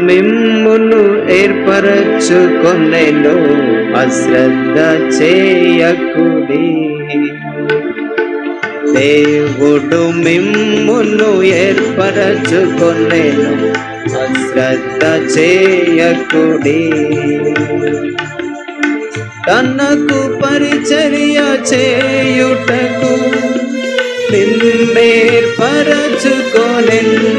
మిమ్మును ఏర్పరచుకొనెను అశ్రద్ధ చేయకుడి దేవుడు మిమ్మును ఏర్పరచుకొనెను అశ్రద్ధ చేయకుడి తనకు పరిచర్య చేయుటకు నిన్నేర్పరచుకొనెను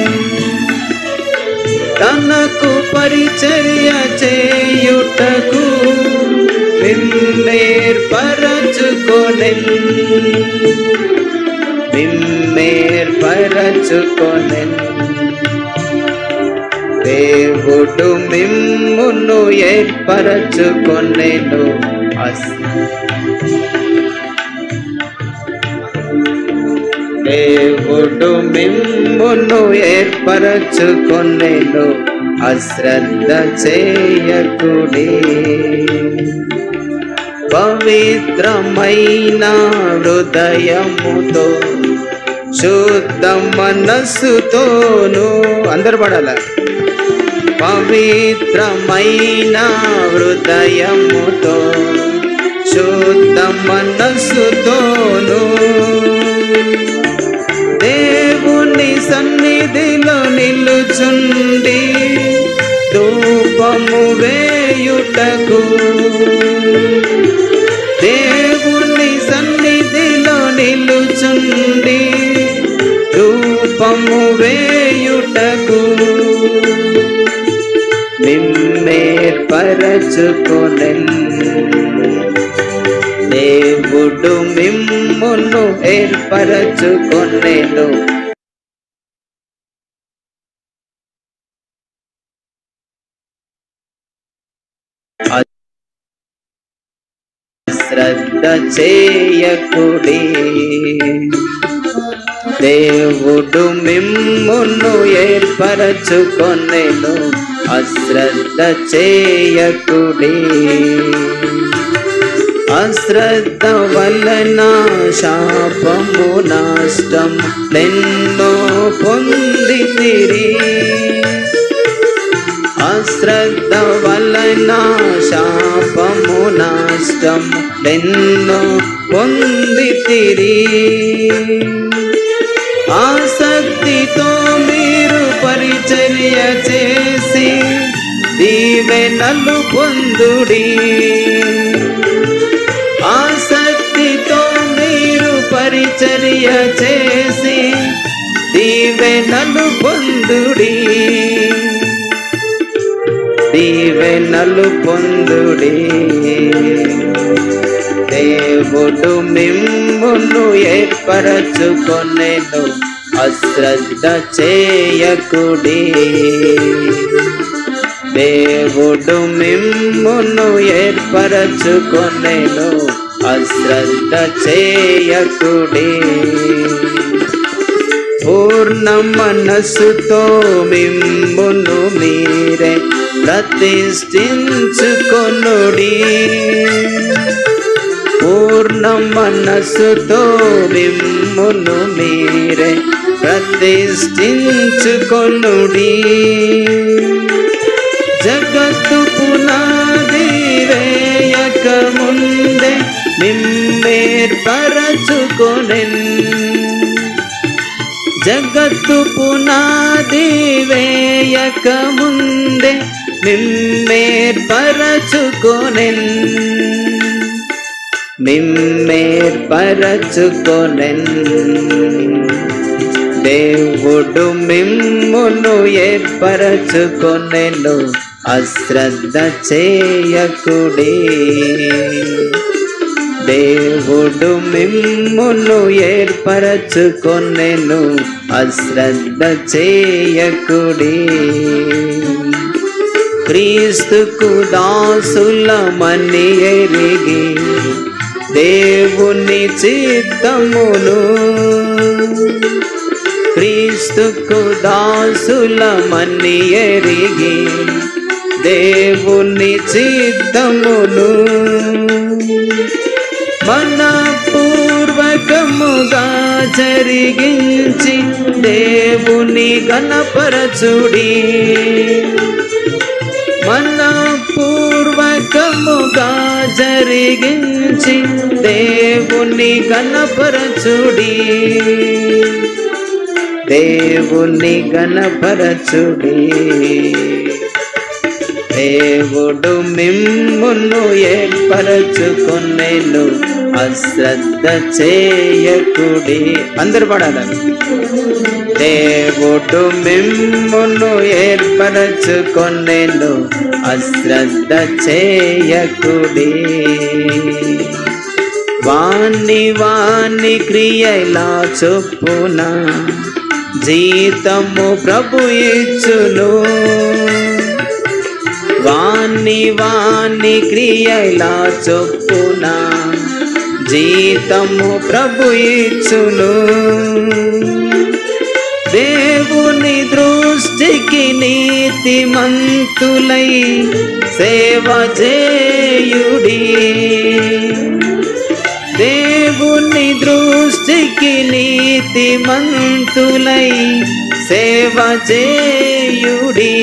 తనకు పరిచర్య చేయుటకు నిన్నేర్పరచుకొనెను నిన్నేర్పరచుకొనెను దేవుడు మిమ్మును ఏర్పరచుకొనెను అస్ దేవుడు మిమ్మును ఏర్పరచుకొనెను అశ్రద్ధ చేయకుడి పవిత్రమైన హృదయముతో శుద్ధ మనస్సుతోను అందరు పడాల పవిత్రమైన హృదయముతో శుద్ధ మనస్సుతోను దేవుని సన్నిధిలో నిలుచుండి ధూపము వేయుటకు దేవుని సన్నిధిలో నిలుచుండి ధూపము వేయుటకు నిన్నేర్పరచుకొనెన్ దేవుడు మిమ్మును ఏర్పరచుకొనెను శ్రద్ధ చేయకుడి దేవుడు మిమ్మును ఏర్పరచుకొనెను అశ్రద్ధ చేయకుడి అశ్రద్ధ వలన శాపము నష్టం ఎన్నో పొందితిరి అశ్రద్ధ వలన శాపము నష్టం ఎన్నో పొందితిరి ఆసక్తితో మీరు పరిచర్య చేసి దీవెనలు పొందుడి ఆసక్తితో మీరు పరిచర్య చేసి దీవెనలు పొందుడి దీవెనలు పొందుడి దేవుడు మిమ్మును ఏర్పరచుకొనెను అశ్రద్ధ చేయకుడి దేవుడు మిమ్మును ఏర్పరచుకొనెను అశ్రద్ధ చేయకుడి పూర్ణ మనస్సుతో మిమ్మును మీరే ప్రతిష్ఠించుకొనుడి పూర్ణ మనస్సుతో మిమ్మును మీరే ప్రతిష్ఠించుకొనుడి జగత్తు పునాది వేయక ముందే మిమ్మేర్పరచుకొనెన్ జగత్తు పునాది వేయక ముందే మిమ్మేర్పరచుకొనెన్ మిమ్మేర్పరచుకొనెన్ దేవుడు మిమ్మును ఏర్పరచుకొనెను అశ్రద్ధ చేయకుడి దేవుడు మిమ్మును ఏర్పరచుకొనెను అశ్రద్ధ చేయకుడి క్రీస్తుకు దాసులమని ఎరిగి దేవుని చిత్తమును క్రీస్తుకు దాసులమని ఎరిగి దేవుని చిత్తమును మన పూర్వకముగా జరిగించి దేవుని గణపరచుడి మన పూర్వకముగా జరిగించి దేవుని గణపరచుడి దేవుని గణపరచుడి దేవుడు మిమ్మును ఏర్పరచుకొనేను అశ్రద్ధ చేయకుడి అందరు పడాలి దేవుడు మిమ్మును ఏర్పరచుకొనేను అశ్రద్ధ చేయకుడి వాణి వాణి క్రియల చొప్పున జీతము ప్రభు ఇచ్చును వాణి వాణి క్రియల చొప్పున జీతము ప్రభు ఇచ్చును దేవుని దృష్టికి నీతిమంతులై సేవ చేయుడి దేవుని దృష్టికి నీతిమంతులై సేవ చేయుడి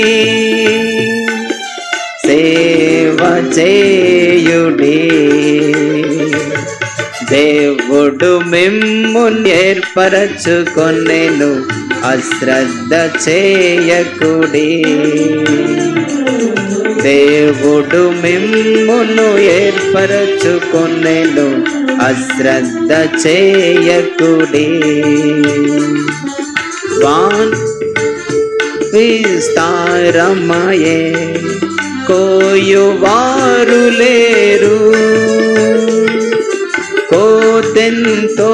సేవ చేయుడి దేవుడు మిమ్మున్ ఏర్పరచుకొనెను అశ్రద్ధ చేయకుడి దేవుడు మిమ్మును ఏర్పరచుకొనెను అశ్రద్ధ చేయకుడి వాన్ విస్తారమయే కోయువారు లేరు కోతెంతో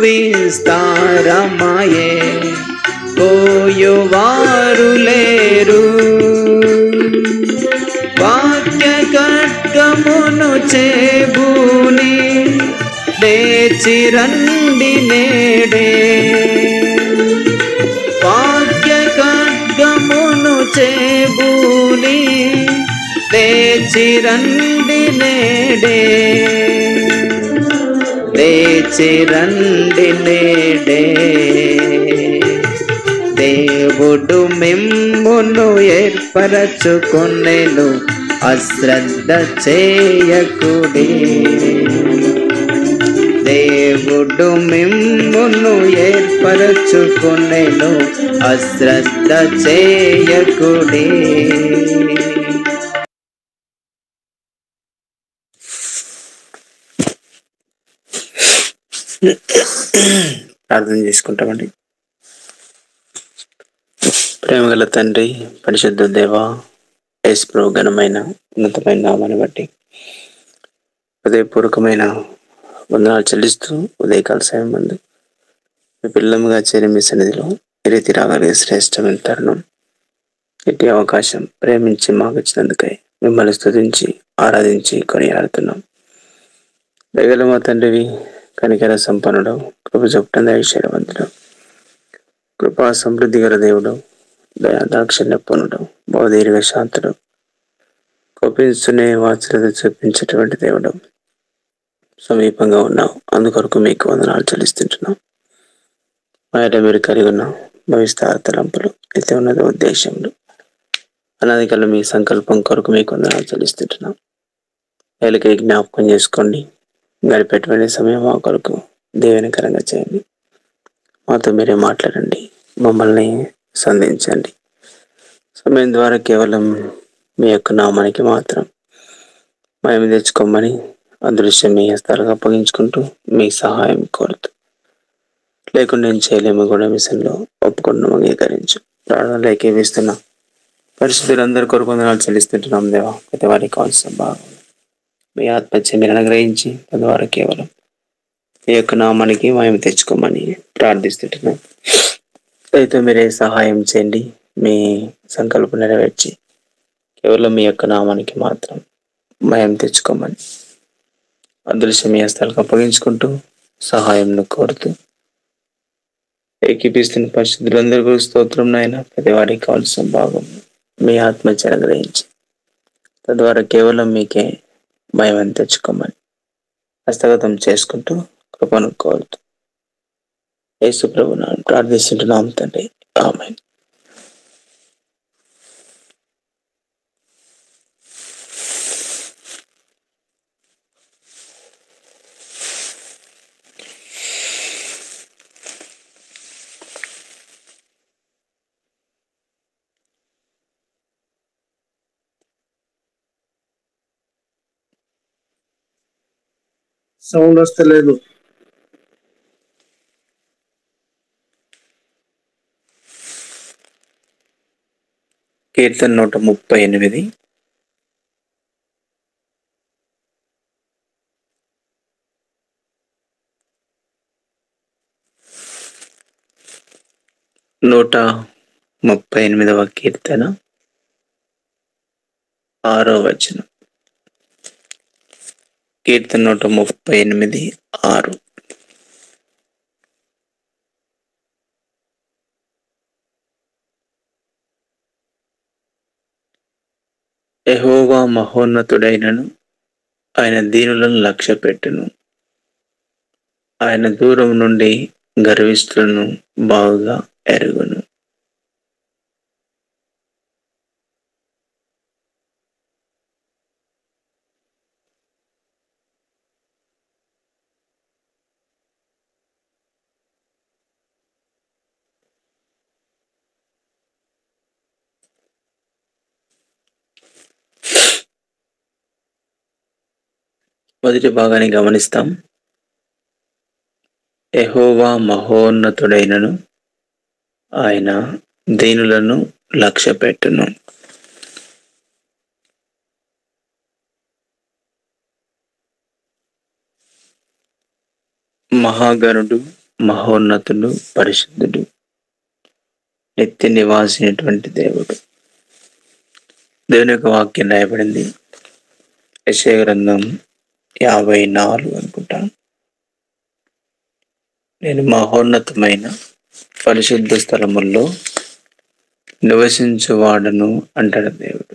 విస్తారమయే కోయువారు లేరు వాక్య ఖడ్గమును చేబూని లేచిరండి నేడే వాక్య ఖడ్గమును చేబూని లేచిరండి నేడే లేచిరండి నేడే దేవుడు మిమ్మును ఏర్పరచుకొనెను అశ్రద్ధ చేయకుడి దేవుడు మిమ్మును ఏర్పరచుకొనెను అశ్రద్ధ చేయకుడి ప్రార్థన చేసుకుంటామండి ప్రేమగల తండ్రి పరిశుద్ధ దేవ యేసు ఘనమైన ఉన్నతమైన నామాన్ని బట్టి హృదయపూర్వకమైన వందనాలు చెల్లిస్తూ ఉదయకాల సమయం ముందు మీ పిల్లముగా చేరి మీ సన్నిధిలో ఈ రీతి రాగలిగే శ్రేష్టమైన తరుణం ఇట్టి అవకాశం ప్రేమించి మాకు ఇచ్చినందుకై మిమ్మల్ని స్తుతించి ఆరాధించి కొనియాడుతున్నాం దగల మా తండ్రివి కనికర సంపన్నుడు కృప చొప్పున ఐశ్వర్యవంతుడు కృపా సమృద్ధి గల దేవుడు దయా దాక్షిణ్యపనుడు బౌదీర్ఘ శాంతుడు కోపించునే వాత్సల్యత చూపించేటువంటి దేవుడు సమీపంగా ఉన్నాం అందుకొరకు మీకు వందనాలు చెల్లిస్తుంటున్నాం బయట మీరు కలిగి ఉన్న భవిష్యత్ తలంపులు అయితే ఉన్నది ఉద్దేశంలో అనాదికల మీ సంకల్పం కొరకు మీకు వందనాలు చెల్లిస్తుంటున్నాం వేలకి జ్ఞాపకం చేసుకోండి గడిపేటువంటి సమయం మా కొరకు దీవెనకరంగా చేయండి మాతో మీరే మాట్లాడండి మమ్మల్ని సంధించండి సమయం ద్వారా కేవలం మీ యొక్క నామానికి మాత్రం మేము తెచ్చుకోమని అదృశ్యం మీ హస్తాలకు అప్పగించుకుంటూ మీ సహాయం కోరుతూ లేకుండా ఏం చేయలేము కూడా మిషన్లో ఒప్పుకుంటున్నాం అంగీకరించు ప్రార్థనలు ఏకీవిస్తున్నా పరిస్థితులందరి కొరకు వందనాలు చెల్లిస్తుంటున్నాం దేవా ప్రతి వారికి కావాల్సిన భాగం మీ ఆత్మహత్య మీరు అనుగ్రహించి తద్వారా కేవలం మీ యొక్క నామానికి మేము తెచ్చుకోమని ప్రార్థిస్తుంటున్నాం అయితే మీరే సహాయం చేయండి మీ సంకల్పం నెరవేర్చి కేవలం మీ యొక్క నామానికి మాత్రం భయం తెచ్చుకోమని అదృశ్యం మీ హస్తాలకు అప్పగించుకుంటూ సహాయంను కోరుతూ ఏకీపిస్తున్న పరిస్థితులందరికీ స్తోత్రం నాయన ప్రతి వారికి కావాల్సిన భాగం మీ ఆత్మహత్య అనుగ్రహించి తద్వారా కేవలం మీకే భయం తెచ్చుకోమని హస్తగతం చేసుకుంటూ కృపను కోరుతూ యేసు ప్రభు నామమున ప్రార్థిస్తుంటున్నాం తండ్రి ఆమె సౌండ్ వస్తలేదు కీర్తన నూట ముప్పై ఎనిమిది నూట ముప్పై ఎనిమిదవ కీర్తన ఆరో వచనం కీర్తన నూట ముప్పై ఎనిమిది ఆరు యెహోవా మహోన్నతుడైనను ఆయన దీనులను లక్ష్య పెట్టును ఆయన దూరం నుండి గర్విష్ఠులను బాగుగా ఎరుగును మొదటి భాగాన్ని గమనిస్తాం యెహోవా మహోన్నతుడైనను ఆయన దీనులను లక్ష్య పెట్టును మహాగణుడు మహోన్నతుడు పరిశుద్ధుడు నిత్య నివాసినటువంటి దేవుడు దేవుని యొక్క వాక్యం రాయబడింది యశయ గ్రంథం యాభై నాలుగు అనుకుంటాను నేను మహోన్నతమైన పరిశుద్ధ స్థలముల్లో నివసించువాడను అంటాడు దేవుడు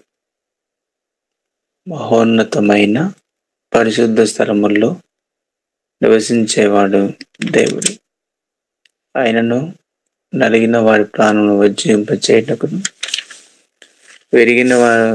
మహోన్నతమైన పరిశుద్ధ స్థలముల్లో నివసించేవాడు దేవుడు ఆయనను నలిగిన వారి ప్రాణమును వజ్జింప చేయటకును విరిగిన వారి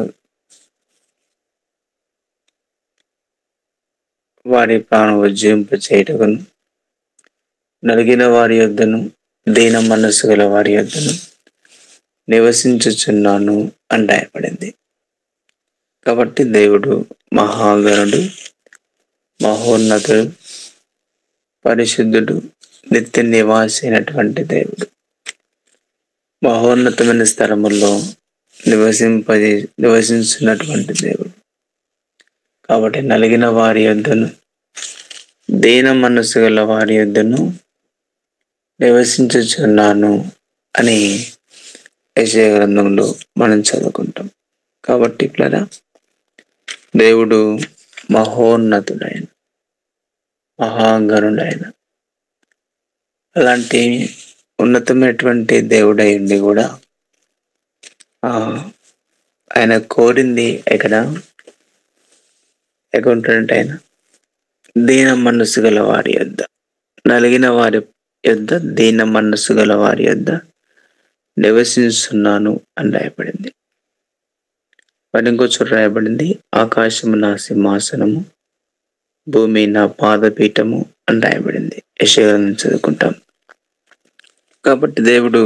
వారి ప్రాణం ఉజ్జింప చేయటకును నలిగిన వారి యొద్దను దీన మనస్సు గల వారి యొద్దను నివసించుచున్నాను అంటాయపడింది కాబట్టి దేవుడు మహాగణుడు మహోన్నతుడు పరిశుద్ధుడు నిత్య నివాసి అయినటువంటి దేవుడు మహోన్నతమైన స్థలముల్లో నివసింపజే నివసించున్నటువంటి దేవుడు కాబట్టి నలిగిన వారి యొద్దను దీన మనస్సు గల వారి యొద్దను నివసించుచున్నాను అని యశయ గ్రంథంలో మనం చదువుకుంటాం కాబట్టి ఇట్లా దేవుడు మహోన్నతుడైన మహాగణుడైన అలాంటి ఉన్నతమైనటువంటి దేవుడై ఉండి కూడా ఆ, ఆయన కోరింది ఎక్కడ ఎక్కడ ఉంటాడంటే ఆయన దీన మనస్సు గల వారి యొద్ద నలిగిన వారి యొద్ద దీన మనస్సు గల వారి యొద్ద నివసిస్తున్నాను అని రాయబడింది మరి ఇంకో చోట రాయబడింది ఆకాశము నా సింహాసనము భూమి నా పాదపీఠము అని రాయబడింది యశగ్రంథం చదువుకుంటాం కాబట్టి దేవుడు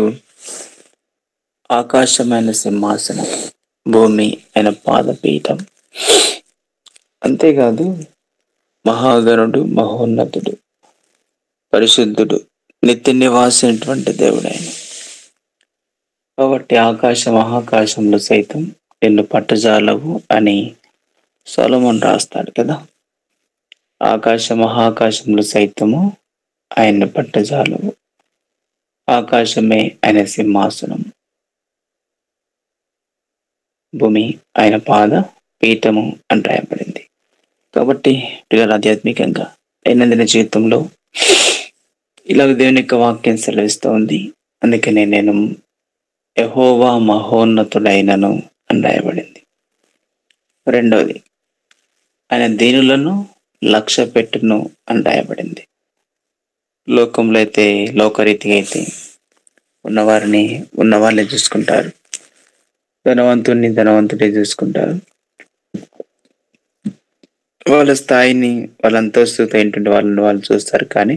ఆకాశమైన సింహాసనం భూమి ఆయన పాదపీఠం అంతేకాదు మహాగణుడు మహోన్నతుడు పరిశుద్ధుడు నిత్య నివాసినటువంటి దేవుడు ఆయన కాబట్టి ఆకాశ మహాకాశంలో సైతం నిన్ను పట్టజాలవు అని సొలమన్ రాస్తాడు కదా ఆకాశ మహాకాశంలో సైతము ఆయన్ని పట్టజాలవు ఆకాశమే ఆయన సింహాసనం భూమి ఆయన పాద పీఠము అని రాయబడింది కాబట్టి పిల్లల ఆధ్యాత్మికంగా దైనందిన జీవితంలో ఇలా దేవుని యొక్క వాక్యం సెలవిస్తూ ఉంది అందుకనే నేను యహోవా మహోన్నతుడైనను అని రాయబడింది రెండవది ఆయన దీనులను లక్ష్య పెట్టును అని రాయబడింది లోకంలో అయితే లోకరీతిగా అయితే ఉన్నవారిని ఉన్నవాళ్ళే చూసుకుంటారు ధనవంతుడిని ధనవంతుడే చూసుకుంటారు వాళ్ళ స్థాయిని వాళ్ళ అంతస్తుతో ఏంటంటే వాళ్ళని వాళ్ళు చూస్తారు కానీ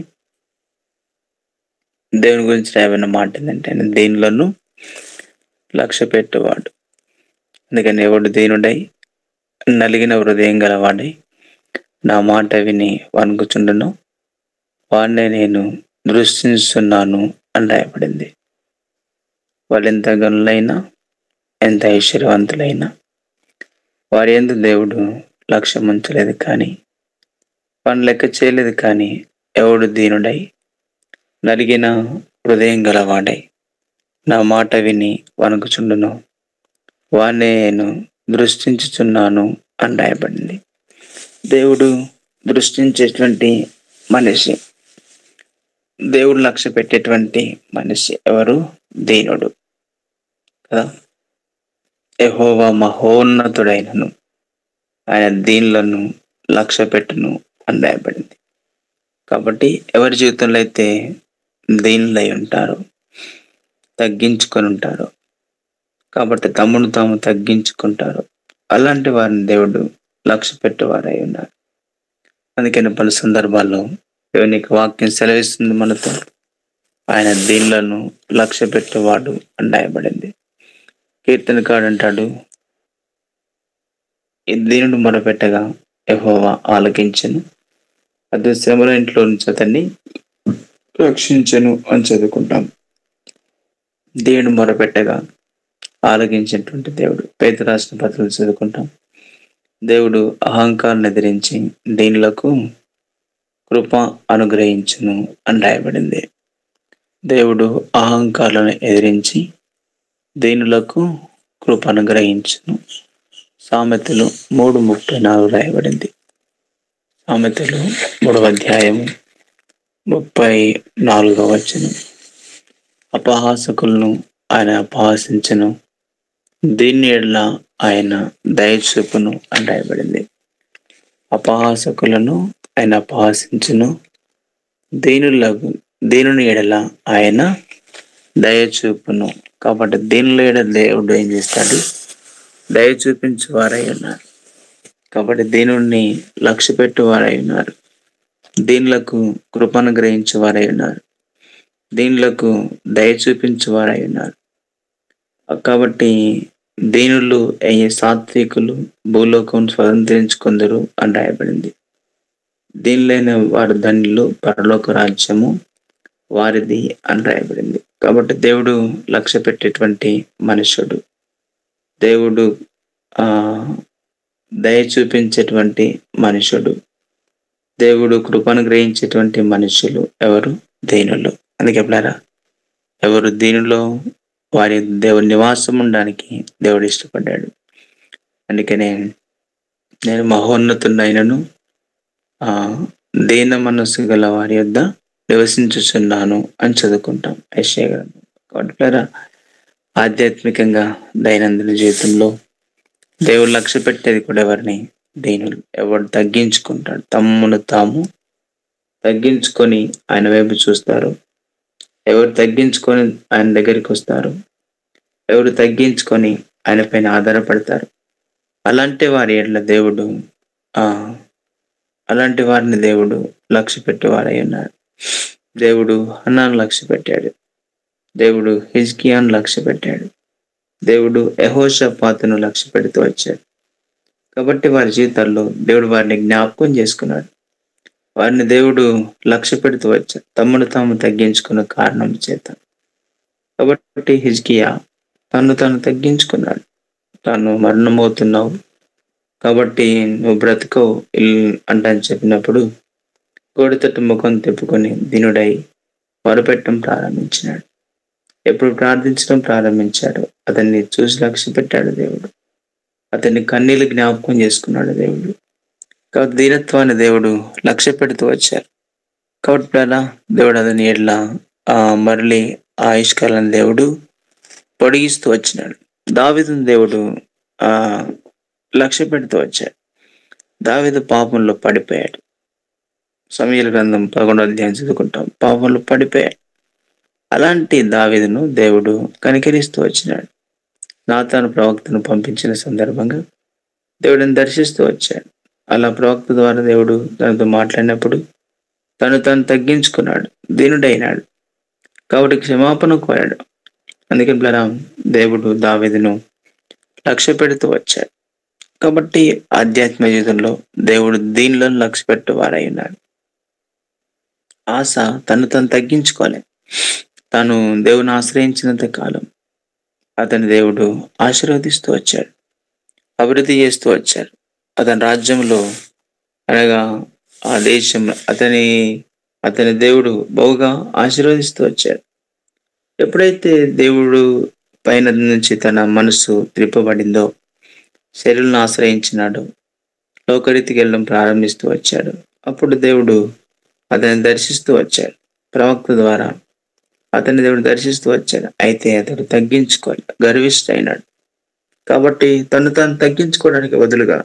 దేవుని గురించి ఏమైనా మాట ఏంటంటే ఆయన దేనిలోనూ లక్ష్య పెట్టేవాడు అందుకని ఎవడు దేనుడై నలిగిన హృదయం గలవాడై నా మాట విని వణుకుచుండును వాడినే నేను దృష్టిస్తున్నాను అని రాయబడింది వాళ్ళు ఎంత గనులైనా ఎంత ఐశ్వర్యవంతులైనా వారి ఎందు దేవుడు లక్ష్యం ఉంచలేదు కానీ వాడిని లెక్క చేయలేదు కానీ ఎవడు దీనుడై నలిగిన హృదయం గలవాడై నా మాట విని వణుకుచుండును వాణ్ణే నేను దృష్టించుచున్నాను అని రాయబడింది దేవుడు దృష్టించేటువంటి మనిషి దేవుడు లక్ష్య పెట్టేటువంటి మనిషి ఎవరు దీనుడు కదా యెహోవా మహోన్నతుడైనను ఆయన దీనులను లక్ష్య పెట్టును అని రాయబడింది కాబట్టి ఎవరి జీవితంలో అయితే దీనులై ఉంటారో తగ్గించుకొని ఉంటారో కాబట్టి తమ్మును తాము తగ్గించుకుంటారు అలాంటి వారిని దేవుడు లక్ష్య పెట్టేవారై ఉన్నారు అందుకని పలు సందర్భాల్లో దేవునికి వాక్యం సెలవిస్తుంది మనతో ఆయన దీనులను లక్ష్య పెట్టేవాడు అని రాయబడింది కీర్తనకాడు అంటాడు ఈ దీనుడు మొరపెట్టగా యెహోవా ఆలకించను అది శ్రమల ఇంట్లో నుంచి అతన్ని రక్షించను అని చదువుకుంటాం దేవుడు మొరపెట్టగా ఆలకించినటువంటి దేవుడు పేద రాసిన పత్రులు చదువుకుంటాం దేవుడు అహంకారం ఎదిరించి దీనులకు కృప అనుగ్రహించును అని రాయబడింది దేవుడు అహంకారాలను ఎదిరించి దీనులకు కృప అనుగ్రహించును సామెతలు మూడు ముప్పై నాలుగు రాయబడింది సామెతలు మూడవ అధ్యాయము ముప్పై నాలుగవ వచనం అపహాసకులను ఆయన అపహాసించను దీన్ని ఎడల ఆయన దయచూపును అని రాయబడింది అపహాసకులను ఆయన అపహాసించును దీనులకు దీనుని ఎడల ఆయన దయచూపును కాబట్టి దీనిలో ఎడల దేవుడు ఏం చేస్తాడు దయ చూపించు వారై ఉన్నారు కాబట్టి దీనుణ్ణి లక్ష్య పెట్టు వారై ఉన్నారు దీనులకు కృపను గ్రహించు వారై ఉన్నారు దీనులకు దయ చూపించు వారై ఉన్నారు కాబట్టి దీనులు అయ్యే సాత్వికులు భూలోకం స్వతంత్రించుకుందరు అని రాయబడింది దీనిలైన వారు ధన్యులు పరలోక రాజ్యము వారిది అని రాయబడింది కాబట్టి దేవుడు లక్ష్య పెట్టేటువంటి మనుషుడు దేవుడు ఆ దయ చూపించేటువంటి మనుషుడు దేవుడు కృపను గ్రహించేటువంటి మనుషులు ఎవరు దీనులు అందుకే ఎప్పుడారా ఎవరు దీనిలో వారి దేవుడి నివాసం ఉండడానికి దేవుడు ఇష్టపడ్డాడు అందుకనే నేను మహోన్నతుడైనను ఆ దీన మనస్సు గల వారి యొద్ద నివసించుచున్నాను అని చదువుకుంటాం ఐశ్వర్య గ్రంథం కాబట్టి ప్రియులారా, ఆధ్యాత్మికంగా దైనందిన జీవితంలో దేవుడు లక్ష్య పెట్టేది కూడా ఎవరిని దీనులు ఎవరు తగ్గించుకుంటాడు తమ్మును తాము తగ్గించుకొని ఆయన వైపు చూస్తారు ఎవరు తగ్గించుకొని ఆయన దగ్గరికి వస్తారు ఎవరు తగ్గించుకొని ఆయన పైన ఆధారపడతారు అలాంటి వారి ఎడ్ల దేవుడు ఆ అలాంటి వారిని దేవుడు లక్ష్య పెట్టేవారై ఉన్నాడు దేవుడు హన్నాను లక్ష్య పెట్టాడు దేవుడు హిజ్కియాను లక్ష్య పెట్టాడు దేవుడు యహోషపాతును లక్ష్య పెడుతూ వచ్చాడు కాబట్టి వారి జీవితాల్లో దేవుడు వారిని జ్ఞాపకం చేసుకున్నాడు వారిని దేవుడు లక్ష్య పెడుతూ వచ్చాడు తమ్ముడు తాము తగ్గించుకున్న కారణం చేత కాబట్టి హిజ్కియా తను తాను తగ్గించుకున్నాడు తాను మరణమవుతున్నావు కాబట్టి నువ్వు బ్రతకవు ఇల్లు అంటని చెప్పినప్పుడు గోడతట్టు ముఖం తిప్పుకొని దినుడై మొరపెట్టడం ప్రారంభించినాడు ఎప్పుడు ప్రార్థించడం ప్రారంభించాడు అతన్ని చూసి లక్ష్య పెట్టాడు దేవుడు అతన్ని కన్నీళ్ళు జ్ఞాపకం చేసుకున్నాడు దేవుడు కాబట్టి దీనత్వాన్ని దేవుడు లక్ష్య పెడుతూ వచ్చారు కాబట్టి అలా దేవుడు అతని ఎడ్ల ఆ మరలి ఆయుష్కాలను దేవుడు పొడిగిస్తూ వచ్చినాడు దావిదుని దేవుడు ఆ లక్ష్య పెడుతూ వచ్చాడు దావిదు పాపంలో పడిపోయాడు సమీల గ్రంథం పదకొండో అధ్యాయం చదువుకుంటాం పాపంలో పడిపోయాడు అలాంటి దావీదును దేవుడు కనికరిస్తూ వచ్చినాడు నాతాను ప్రవక్తను పంపించిన సందర్భంగా దేవుడిని దర్శిస్తూ వచ్చాడు అలా ప్రవక్త ద్వారా దేవుడు తనతో మాట్లాడినప్పుడు తను తను తగ్గించుకున్నాడు దీనుడైనాడు కాబట్టి క్షమాపణ కోరాడు అందుకని ప్లరా దేవుడు దావీదును లక్ష్య పెడుతూ వచ్చాడు కాబట్టి ఆధ్యాత్మిక జీవితంలో దేవుడు దీనిలో లక్ష్య పెట్టేవారై ఉన్నాడు ఆశ తను తను తగ్గించుకోలే తాను దేవుని ఆశ్రయించినంత కాలం అతని దేవుడు ఆశీర్వదిస్తూ వచ్చాడు అభివృద్ధి చేస్తూ వచ్చాడు అతని రాజ్యంలో అనగా ఆ దేశం అతని అతని దేవుడు బహుగా ఆశీర్వదిస్తూ వచ్చాడు ఎప్పుడైతే దేవుడు పైన నుంచి తన మనసు త్రిప్పబడిందో శరీరం ఆశ్రయించినాడు లోకరీతికి వెళ్ళడం ప్రారంభిస్తూ వచ్చాడు అప్పుడు దేవుడు అతన్ని దర్శిస్తూ వచ్చాడు ప్రవక్త ద్వారా అతన్ని దేవుడు దర్శిస్తూ వచ్చాడు అయితే అతడు తగ్గించుకోవాలి గర్విష్ఠైనాడు కాబట్టి తను తాను తగ్గించుకోవడానికి బదులుగా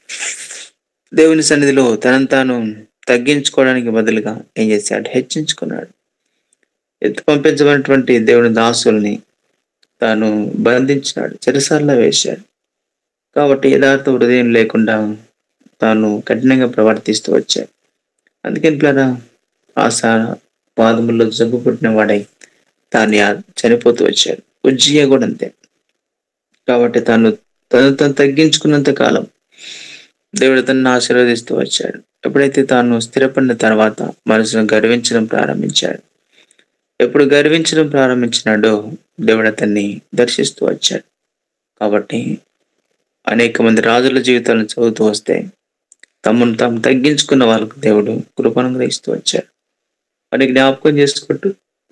దేవుని సన్నిధిలో తనను తాను తగ్గించుకోవడానికి బదులుగా ఏం చేశాడు హెచ్చించుకున్నాడు ఎత్తు పంపించబడినటువంటి దేవుని దాసుల్ని తాను బంధించినాడు చెరసాల్లో వేశాడు కాబట్టి యథార్థ హృదయం లేకుండా తాను కఠినంగా ప్రవర్తిస్తూ వచ్చాడు అందుకని పిల్లరా ఆశ పాదముల్లో జబ్బు పుట్టిన వాడై తాను యా- చనిపోతూ వచ్చాడు ఉజ్జియ కూడా అంతే కాబట్టి తాను తను తను తగ్గించుకున్నంత కాలం దేవుడు తనను ఆశీర్వదిస్తూ వచ్చాడు ఎప్పుడైతే తాను స్థిరపడిన తర్వాత మనసును గర్వించడం ప్రారంభించాడు ఎప్పుడు గర్వించడం ప్రారంభించినాడో దేవుడు అతన్ని దర్శిస్తూ వచ్చాడు కాబట్టి అనేక మంది రాజుల జీవితాలను చదువుతూ వస్తే తమను తాము తగ్గించుకున్న వాళ్ళకు దేవుడు కృపను గ్రహిస్తూ వచ్చాడు వారిని జ్ఞాపకం చేసుకుంటూ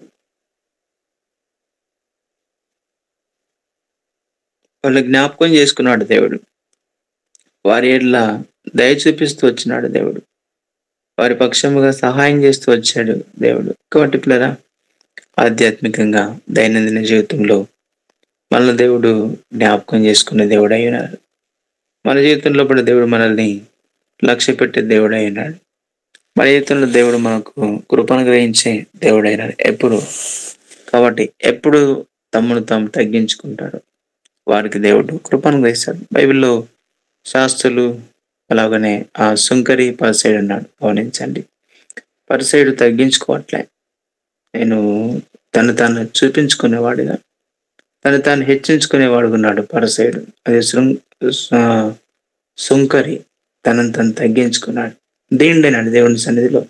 వాళ్ళు జ్ఞాపకం చేసుకున్నాడు దేవుడు వారి ఎడ్ల దయ చూపిస్తూ వచ్చినాడు దేవుడు వారి పక్షముగా సహాయం చేస్తూ వచ్చాడు దేవుడు కాబట్టి పిల్లరా ఆధ్యాత్మికంగా దైనందిన జీవితంలో మన దేవుడు జ్ఞాపకం చేసుకునే దేవుడు అయినాడు మన జీవితంలో కూడా దేవుడు మనల్ని లక్ష్య పెట్టే దేవుడు అయినాడు మన జీవితంలో దేవుడు మనకు కృపను గ్రహించే దేవుడు అయినాడు ఎప్పుడు కాబట్టి ఎప్పుడు తమ్మును తాము తగ్గించుకుంటాడు వారికి దేవుడు కృపను గ్రహిస్తాడు బైబిల్లో శాస్త్రులు అలాగనే ఆ సుంకరి పరిసైడు ఉన్నాడు గమనించండి పరిసైడు తగ్గించుకోవట్లే నేను తను తాను చూపించుకునేవాడిగా తను తాను హెచ్చించుకునేవాడు ఉన్నాడు పరసైడు అది శృంగ్ ఆ, సుంకరి తనను తను తగ్గించుకున్నాడు దీనుడైనాడు దేవుని సన్నిధిలో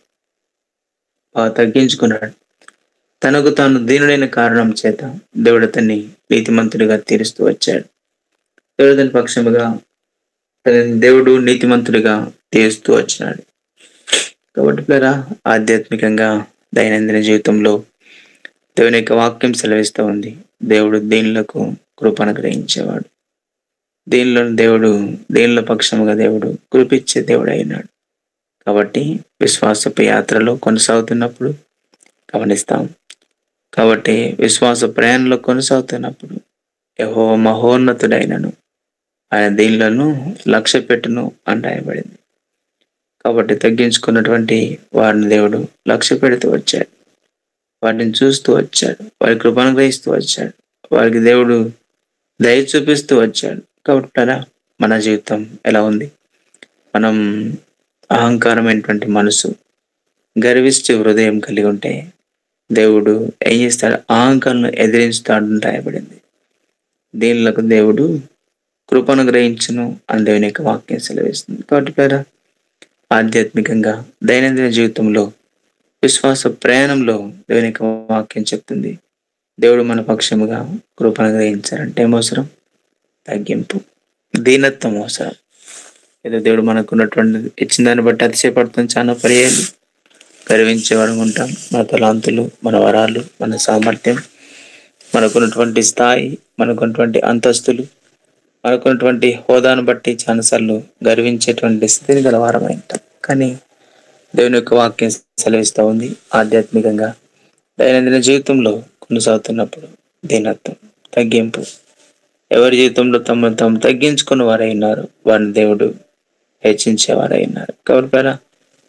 బాగా తగ్గించుకున్నాడు తనకు తాను దీనుడైన కారణం చేత దేవుడు అతన్ని నీతిమంతుడిగా తీరుస్తూ వచ్చాడు దేవుడు అతని పక్షముగా తనని దేవుడు నీతిమంతుడిగా తీరుస్తూ వచ్చినాడు కాబట్టి పిల్లరా ఆధ్యాత్మికంగా దైనందిన జీవితంలో దేవుని యొక్క వాక్యం సెలవిస్తూ ఉంది దేవుడు దీనులకు కృపను గ్రహించేవాడు దీనిలో దేవుడు దీనిలో పక్షముగా దేవుడు కృపిచ్చే దేవుడు అయినాడు కాబట్టి విశ్వాసపు యాత్రలో కొనసాగుతున్నప్పుడు గమనిస్తాం కాబట్టి విశ్వాస ప్రయాణంలో కొనసాగుతున్నప్పుడు యహో మహోన్నతుడైనను ఆయన దీనిలను లక్ష్య పెట్టును అని రాయబడింది కాబట్టి తగ్గించుకున్నటువంటి వారిని దేవుడు లక్ష్య పెడుతూ వచ్చాడు వాటిని చూస్తూ వచ్చాడు వారి కృపను గ్రహిస్తూ వచ్చాడు వారికి దేవుడు దయ చూపిస్తూ వచ్చాడు కాబట్టి ప్రియులారా, మన జీవితం ఎలా ఉంది మనం అహంకారమైనటువంటి మనసు గర్విష్టి హృదయం కలిగి ఉంటే దేవుడు ఏం చేస్తాడు అహంకారం ఎదిరించుతాడు రాయబడింది దీనిలకు దేవుడు కృపను గ్రహించును అని దేవుని యొక్క వాక్యం సెలవిస్తుంది కాబట్టి ప్రియులారా, ఆధ్యాత్మికంగా దైనందిన జీవితంలో విశ్వాస ప్రయాణంలో దేవుని యొక్క వాక్యం చెప్తుంది దేవుడు మన పక్షముగా కృపను గ్రహించాలంటే ఏం అవసరం తగ్గింపు దీనత్వం అవసరం ఏదో దేవుడు మనకు ఉన్నటువంటి ఇచ్చిన దాన్ని బట్టి అతిశయపడుతుంది చాలా పర్యాలు గర్వించేవాడు ఉంటాం మన తలాంతులు మన వరాలు మన సామర్థ్యం మనకున్నటువంటి స్థాయి మనకున్నటువంటి అంతస్తులు మనకున్నటువంటి హోదాను బట్టి చాలాసార్లు గర్వించేటువంటి స్థితిని గలవారమై ఉంటాం కానీ దేవుని యొక్క వాక్యం సెలవిస్తూ ఉంది ఆధ్యాత్మికంగా దైనందిన జీవితంలో కొనసాగుతున్నప్పుడు దీనత్వం తగ్గింపు ఎవరి జీవితంలో తమను తాము తగ్గించుకున్న వారై ఉన్నారు వారిని దేవుడు హెచ్చించేవారై ఉన్నారు కాబట్టి ప్రియులారా,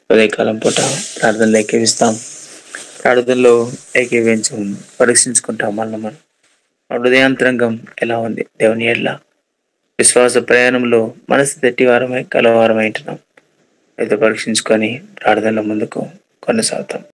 ఉదయకాలం పూట ప్రార్థనలు ఏకీవిస్తాం ప్రార్థనలో ఏకీవించి పరీక్షించుకుంటాం మళ్ళీ మనం మన హృదయాంతరంగం ఎలా ఉంది దేవుని ఎడ్ల విశ్వాస ప్రయాణంలో మనసు తెట్టివారమై కలవారమై ఉంటున్నాం అయితే పరీక్షించుకొని ప్రార్థనల ముందుకు కొనసాగుతాం